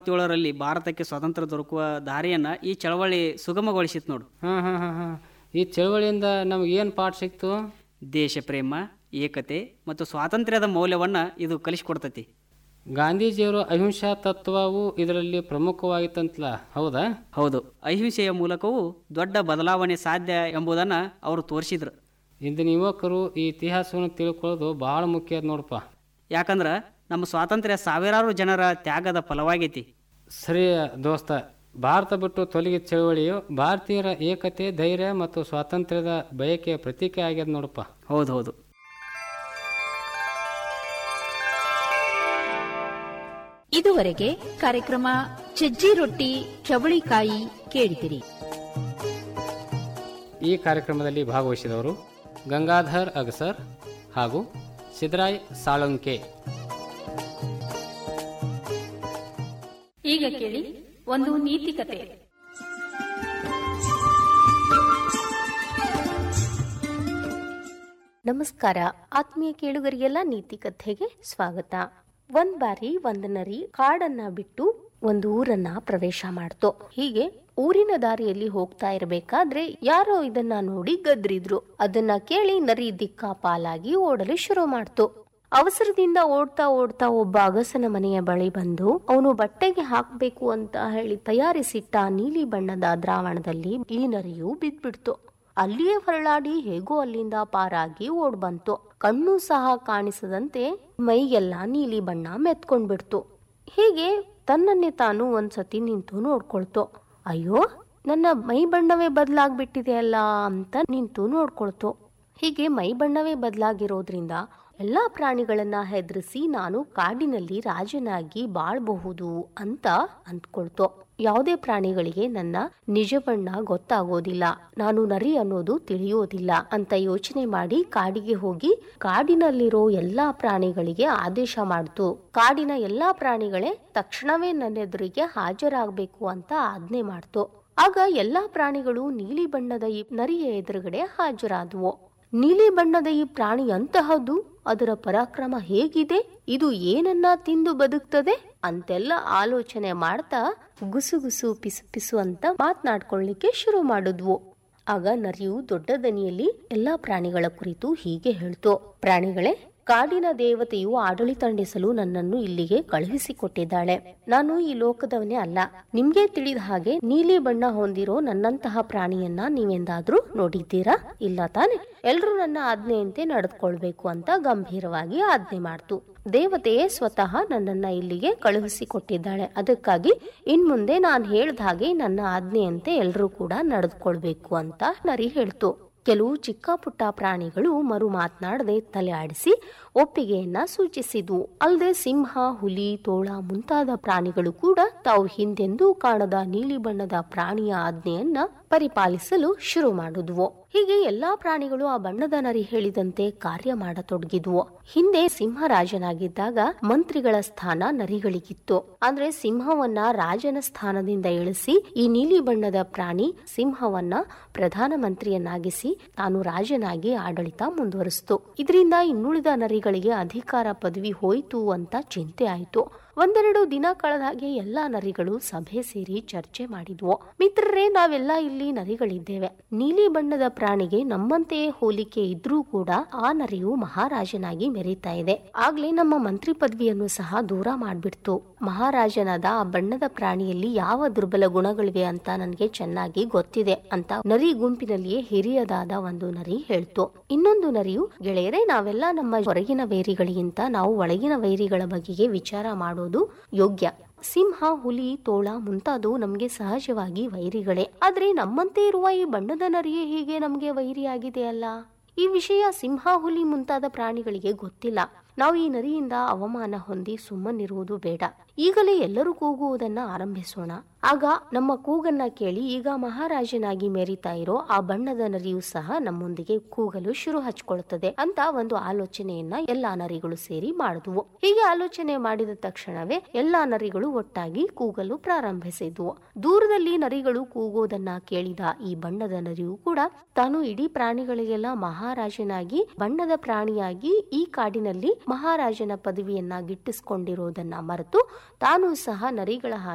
ನಲವತ್ತೇಳರಲ್ಲಿ ಭಾರತಕ್ಕೆ ಸ್ವಾತಂತ್ರ್ಯ ದೊರಕುವ ದಾರಿಯನ್ನ ಈ ಚಳವಳಿ ಸುಗಮಗೊಳಿಸಿತು ನೋಡು ಹಾಂ ಹಾಂ ಹಾಂ ಹಾಂ ಈ ಚಳವಳಿಯಿಂದ ನಮ್ಗೆ ಏನು ಪಾಠ ಸಿಕ್ತು ದೇಶ ಪ್ರೇಮ ಏಕತೆ ಮತ್ತು ಸ್ವಾತಂತ್ರ್ಯದ ಮೌಲ್ಯವನ್ನ ಇದು ಕಲಿಸಿಕೊಡ್ತತಿ ಗಾಂಧೀಜಿಯವರು ಅಹಿಂಸಾ ತತ್ವವು ಇದರಲ್ಲಿ ಪ್ರಮುಖವಾಗಿತ್ತಂತಲ್ಲ ಹೌದಾ ಹೌದು ಅಹಿಂಸೆಯ ಮೂಲಕವೂ ದೊಡ್ಡ ಬದಲಾವಣೆ ಸಾಧ್ಯ ಎಂಬುದನ್ನ ಅವರು ತೋರಿಸಿದ್ರು ಇಂದಿನ ಯುವಕರು ಈ ಇತಿಹಾಸವನ್ನು ತಿಳ್ಕೊಳ್ಳೋದು ಭಾಳ ಮುಖ್ಯ ಅದ ನೋಡಪ್ಪ ಯಾಕಂದ್ರ ನಮ್ಮ ಸ್ವಾತಂತ್ರ್ಯ ಸಾವಿರಾರು ಜನರ ತ್ಯಾಗದ ಫಲವಾಗೈತಿ ಸರಿ ದೋಸ್ತ ಭಾರತ ಬಿಟ್ಟು ತೊಲಗಿ ಚಳವಳಿಯು ಭಾರತೀಯರ ಏಕತೆ ಧೈರ್ಯ ಮತ್ತು ಸ್ವಾತಂತ್ರ್ಯದ ಬಯಕೆಯ ಪ್ರತೀಕ ಆಗ್ಯದ ನೋಡಪ್ಪ ಹೌದು ಹೌದು ಇದುವರೆಗೆ ಕಾರ್ಯಕ್ರಮ ಸಜ್ಜಿ ರೊಟ್ಟಿ ಚವಳಿಕಾಯಿ ಕೇಳಿದಿರಿ ಈ ಕಾರ್ಯಕ್ರಮದಲ್ಲಿ ಭಾಗವಹಿಸಿದವರು ಗಂಗಾಧರ್ ಅಗಸರ್ ಹಾಗೂ ಸಿದ್ರಾಯ್ ಸಾಳಂಕೆ ಈಗ ಕೇಳಿ ಒಂದು ನೀತಿ ಕತೆ ನಮಸ್ಕಾರ ಆತ್ಮೀಯ ಕೇಳುಗರಿಗೆಲ್ಲ ನೀತಿ ಕಥೆಗೆ ಸ್ವಾಗತ ಒಂದ್ ಬಾರಿ ಒಂದ್ ನರಿ ಕಾಡನ್ನ ಬಿಟ್ಟು ಒಂದು ಊರನ್ನ ಪ್ರವೇಶ ಮಾಡ್ತು ಹೀಗೆ ಊರಿನ ದಾರಿಯಲ್ಲಿ ಹೋಗ್ತಾ ಇರಬೇಕಾದ್ರೆ ಯಾರೋ ಇದನ್ನ ನೋಡಿ ಗದ್ರಿದ್ರು ಅದನ್ನ ಕೇಳಿ ನರಿ ದಿಕ್ಕಾಪಾಲಾಗಿ ಓಡಲು ಶುರು ಮಾಡ್ತು ಅವಸರದಿಂದ ಓಡ್ತಾ ಓಡ್ತಾ ಒಬ್ಬ ಅಗಸನ ಮನೆಯ ಬಳಿ ಬಂದು ಅವನು ಬಟ್ಟೆಗೆ ಹಾಕ್ಬೇಕು ಅಂತ ಹೇಳಿ ತಯಾರಿಸಿಟ್ಟ ನೀಲಿ ಬಣ್ಣದ ದ್ರಾವಣದಲ್ಲಿ ಈ ನರಿಯು ಬಿದ್ಬಿಡ್ತು ಅಲ್ಲಿಯೇ ಹೊರಳಾಡಿ ಹೇಗೋ ಅಲ್ಲಿಂದ ಪಾರಾಗಿ ಓಡ್ ಬಂತು ಕಣ್ಣು ಸಹ ಕಾಣಿಸದಂತೆ ಮೈಗೆಲ್ಲ ನೀಲಿ ಬಣ್ಣ ಮೆತ್ಕೊಂಡ್ಬಿಡ್ತು ಹೀಗೆ ತನ್ನನ್ನೇ ತಾನು ಒಂದ್ಸತಿ ನಿಂತು ನೋಡ್ಕೊಳ್ತು ಅಯ್ಯೋ ನನ್ನ ಮೈ ಬಣ್ಣವೇ ಬದಲಾಗ್ಬಿಟ್ಟಿದೆ ಅಲ್ಲ ಅಂತ ನಿಂತು ನೋಡ್ಕೊಳ್ತು ಹೀಗೆ ಮೈ ಬಣ್ಣವೇ ಬದಲಾಗಿರೋದ್ರಿಂದ ಎಲ್ಲಾ ಪ್ರಾಣಿಗಳನ್ನ ಹೆದರಿಸಿ ನಾನು ಕಾಡಿನಲ್ಲಿ ರಾಜನಾಗಿ ಬಾಳ್ಬಹುದು ಅಂತ ಅಂದ್ಕೊಳ್ತು ಯಾವುದೇ ಪ್ರಾಣಿಗಳಿಗೆ ನನ್ನ ನಿಜ ಬಣ್ಣ ಗೊತ್ತಾಗೋದಿಲ್ಲ ನಾನು ನರಿ ಅನ್ನೋದು ತಿಳಿಯೋದಿಲ್ಲ ಅಂತ ಯೋಚನೆ ಮಾಡಿ ಕಾಡಿಗೆ ಹೋಗಿ ಕಾಡಿನಲ್ಲಿರೋ ಎಲ್ಲಾ ಪ್ರಾಣಿಗಳಿಗೆ ಆದೇಶ ಮಾಡ್ತು ಕಾಡಿನ ಎಲ್ಲಾ ಪ್ರಾಣಿಗಳೇ ತಕ್ಷಣವೇ ನನ್ನೆದುರಿಗೆ ಹಾಜರಾಗಬೇಕು ಅಂತ ಆಜ್ಞೆ ಮಾಡ್ತು ಆಗ ಎಲ್ಲಾ ಪ್ರಾಣಿಗಳು ನೀಲಿ ಬಣ್ಣದ ಈ ನರಿಯ ಎದುರುಗಡೆ ಹಾಜರಾದವು ನೀಲಿ ಬಣ್ಣದ ಈ ಪ್ರಾಣಿ ಅಂತಹದ್ದು ಅದರ ಪರಾಕ್ರಮ ಹೇಗಿದೆ ಇದು ಏನನ್ನ ತಿಂದು ಬದುಕ್ತದೆ ಅಂತೆಲ್ಲ ಆಲೋಚನೆ ಮಾಡ್ತಾ ಗುಸುಗುಸು ಪಿಸು ಪಿಸು ಅಂತ ಮಾತನಾಡ್ಕೊಳ್ಳಿಕ್ಕೆ ಶುರು ಮಾಡಿದ್ವು ಆಗ ನರಿಯು ದೊಡ್ಡ ದನಿಯಲ್ಲಿ ಎಲ್ಲಾ ಪ್ರಾಣಿಗಳ ಕುರಿತು ಹೀಗೆ ಹೇಳ್ತು ಪ್ರಾಣಿಗಳೇ ಕಾಡಿನ ದೇವತೆಯು ಆಡಳಿತ ನಡೆಸಲು ನನ್ನನ್ನು ಇಲ್ಲಿಗೆ ಕಳುಹಿಸಿಕೊಟ್ಟಿದ್ದಾಳೆ ನಾನು ಈ ಲೋಕದವನೇ ಅಲ್ಲ ನಿಮ್ಗೆ ತಿಳಿದ ಹಾಗೆ ನೀಲಿ ಬಣ್ಣ ಹೊಂದಿರೋ ನನ್ನಂತಹ ಪ್ರಾಣಿಯನ್ನ ನೀವೆಂದಾದ್ರೂ ನೋಡಿದ್ದೀರಾ ಇಲ್ಲ ತಾನೆ ಎಲ್ರೂ ನನ್ನ ಆಜ್ಞೆಯಂತೆ ನಡೆದುಕೊಳ್ಬೇಕು ಅಂತ ಗಂಭೀರವಾಗಿ ಆಜ್ಞೆ ಮಾಡ್ತು ದೇವತೆಯೇ ಸ್ವತಃ ನನ್ನನ್ನ ಇಲ್ಲಿಗೆ ಕಳುಹಿಸಿಕೊಟ್ಟಿದ್ದಾಳೆ ಅದಕ್ಕಾಗಿ ಇನ್ ಮುಂದೆ ನಾನು ಹೇಳ್ದ ಹಾಗೆ ನನ್ನ ಆಜ್ಞೆಯಂತೆ ಎಲ್ರೂ ಕೂಡ ನಡೆದುಕೊಳ್ಬೇಕು ಅಂತ ನರಿ ಹೇಳ್ತು ಕೆಲವು ಚಿಕ್ಕ ಪುಟ್ಟ ಪ್ರಾಣಿಗಳು ಮರು ಮಾತನಾಡದೆ ತಲೆ ಆಡಿಸಿ ಒಪ್ಪಿಗೆಯನ್ನ ಸೂಚಿಸಿದ್ವು ಅಲ್ಲದೆ ಸಿಂಹ ಹುಲಿ ತೋಳ ಮುಂತಾದ ಪ್ರಾಣಿಗಳು ಕೂಡ ತಾವು ಹಿಂದೆಂದೂ ಕಾಣದ ನೀಲಿ ಬಣ್ಣದ ಪ್ರಾಣಿಯ ಆಜ್ಞೆಯನ್ನ ಪರಿಪಾಲಿಸಲು ಶುರು ಮಾಡಿದ್ವು ಹೀಗೆ ಎಲ್ಲಾ ಪ್ರಾಣಿಗಳು ಆ ಬಣ್ಣದ ನರಿ ಹೇಳಿದಂತೆ ಕಾರ್ಯ ಮಾಡತೊಡಗಿದ್ವು ಹಿಂದೆ ಸಿಂಹರಾಜನಾಗಿದ್ದಾಗ ಮಂತ್ರಿಗಳ ಸ್ಥಾನ ನರಿಗಳಿಗಿತ್ತು ಅಂದ್ರೆ ಸಿಂಹವನ್ನ ರಾಜನ ಸ್ಥಾನದಿಂದ ಇಳಿಸಿ ಈ ನೀಲಿ ಬಣ್ಣದ ಪ್ರಾಣಿ ಸಿಂಹವನ್ನ ಪ್ರಧಾನ ಮಂತ್ರಿಯನ್ನಾಗಿಸಿ ತಾನು ರಾಜನಾಗಿ ಆಡಳಿತ ಮುಂದುವರಿಸಿತು ಇದರಿಂದ ಇನ್ನುಳಿದ ನರಿಗಳಿಗೆ ಅಧಿಕಾರ ಪದವಿ ಹೋಯಿತು ಅಂತ ಚಿಂತೆ ಆಯಿತು ಒಂದೆರಡು ದಿನ ಕಳೆದ ಹಾಗೆ ಎಲ್ಲಾ ನರಿಗಳು ಸಭೆ ಸೇರಿ ಚರ್ಚೆ ಮಾಡಿದ್ವು ಮಿತ್ರರೇ ನಾವೆಲ್ಲ ಇಲ್ಲಿ ನರಿಗಳಿದ್ದೇವೆ ನೀಲಿ ಬಣ್ಣದ ಪ್ರಾಣಿಗೆ ನಮ್ಮಂತೆಯೇ ಹೋಲಿಕೆ ಇದ್ರೂ ಕೂಡ ಆ ನರಿಯು ಮಹಾರಾಜನಾಗಿ ಮೆರೀತಾ ಇದೆ ಆಗ್ಲೇ ನಮ್ಮ ಮಂತ್ರಿ ಪದವಿಯನ್ನು ಸಹ ದೂರ ಮಾಡ್ಬಿಡ್ತು ಮಹಾರಾಜನಾದ ಆ ಬಣ್ಣದ ಪ್ರಾಣಿಯಲ್ಲಿ ಯಾವ ದುರ್ಬಲ ಗುಣಗಳಿವೆ ಅಂತ ನನಗೆ ಚೆನ್ನಾಗಿ ಗೊತ್ತಿದೆ ಅಂತ ನರಿ ಗುಂಪಿನಲ್ಲಿಯೇ ಹಿರಿಯದಾದ ಒಂದು ನರಿ ಹೇಳ್ತು ಇನ್ನೊಂದು ನರಿಯು ಗೆಳೆಯರೇ ನಾವೆಲ್ಲ ನಮ್ಮ ಹೊರಗಿನ ವೈರಿಗಳಿಗಿಂತ ನಾವು ಒಳಗಿನ ವೈರಿಗಳ ಬಗೆಗೆ ವಿಚಾರ ಮಾಡೋದು ಯೋಗ್ಯ ಸಿಂಹ ಹುಲಿ ತೋಳ ಮುಂತಾದವು ನಮ್ಗೆ ಸಹಜವಾಗಿ ವೈರಿಗಳೇ ಆದ್ರೆ ನಮ್ಮಂತೆ ಇರುವ ಈ ಬಣ್ಣದ ನರಿಯೇ ಹೀಗೆ ನಮ್ಗೆ ವೈರಿಯಾಗಿದೆ ಅಲ್ಲ ಈ ವಿಷಯ ಸಿಂಹ ಹುಲಿ ಮುಂತಾದ ಪ್ರಾಣಿಗಳಿಗೆ ಗೊತ್ತಿಲ್ಲ ನಾವು ಈ ನರಿಯಿಂದ ಅವಮಾನ ಹೊಂದಿ ಸುಮ್ಮನಿರುವುದು ಬೇಡ ಈಗಲೇ ಎಲ್ಲರೂ ಕೂಗುವುದನ್ನ ಆರಂಭಿಸೋಣ ಆಗ ನಮ್ಮ ಕೂಗನ್ನ ಕೇಳಿ ಈಗ ಮಹಾರಾಜನಾಗಿ ಮೆರಿತಾ ಇರೋ ಆ ಬಣ್ಣದ ನರಿಯು ಸಹ ನಮ್ಮೊಂದಿಗೆ ಕೂಗಲು ಶುರು ಹಚ್ಕೊಳ್ತದೆ ಅಂತ ಒಂದು ಆಲೋಚನೆಯನ್ನ ಎಲ್ಲಾ ನರಿಗಳು ಸೇರಿ ಮಾಡಿದ್ವು ಹೀಗೆ ಆಲೋಚನೆ ಮಾಡಿದ ತಕ್ಷಣವೇ ಎಲ್ಲಾ ನರಿಗಳು ಒಟ್ಟಾಗಿ ಕೂಗಲು ಪ್ರಾರಂಭಿಸಿದ್ವು ದೂರದಲ್ಲಿ ನರಿಗಳು ಕೂಗೋದನ್ನ ಕೇಳಿದ ಈ ಬಣ್ಣದ ನರಿಯು ಕೂಡ ತಾನು ಇಡೀ ಪ್ರಾಣಿಗಳಿಗೆಲ್ಲ ಮಹಾರಾಜನಾಗಿ ಬಣ್ಣದ ಪ್ರಾಣಿಯಾಗಿ ಈ ಕಾಡಿನಲ್ಲಿ ಮಹಾರಾಜನ ಪದವಿಯನ್ನ ಗಿಟ್ಟಿಸಿಕೊಂಡಿರೋದನ್ನ ಮರೆತು ತಾನು ಸಹ ನರಿಗಳ